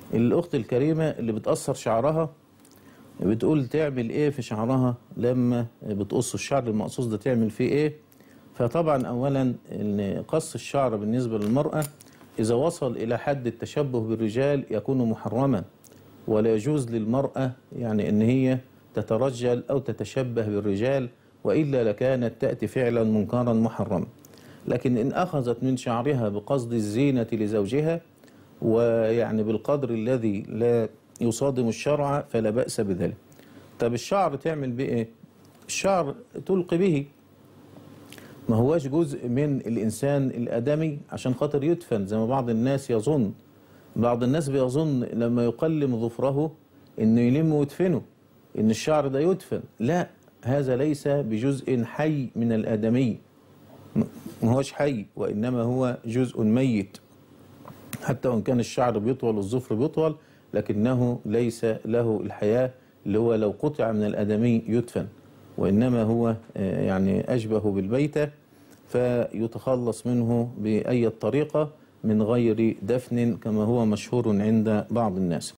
الأخت الكريمة اللي بتأثر شعرها بتقول تعمل إيه في شعرها لما بتقص الشعر المقصوص ده تعمل فيه إيه فطبعا أولا إن قص الشعر بالنسبة للمرأة إذا وصل إلى حد التشبه بالرجال يكون محرما ولا يجوز للمرأة يعني إن هي تترجل أو تتشبه بالرجال وإلا لكانت تأتي فعلا منكرا محرما لكن إن أخذت من شعرها بقصد الزينة لزوجها ويعني بالقدر الذي لا يصادم الشرع فلا بأس بذلك طب الشعر تعمل بيه إيه؟ الشعر تلقي به ما هواش جزء من الإنسان الآدمي عشان خاطر يدفن زي ما بعض الناس يظن بعض الناس بيظن لما يقلم ظفره إنه يلم ويدفنه إن الشعر ده يدفن لا هذا ليس بجزء حي من الآدمي ما هوش حي وإنما هو جزء ميت حتى وإن كان الشعر بيطول والظفر بيطول لكنه ليس له الحياة اللي هو لو قطع من الآدمي يدفن وإنما هو آه، يعني أشبه بالبيتة فيتخلص منه بأي طريقة من غير دفن كما هو مشهور عند بعض الناس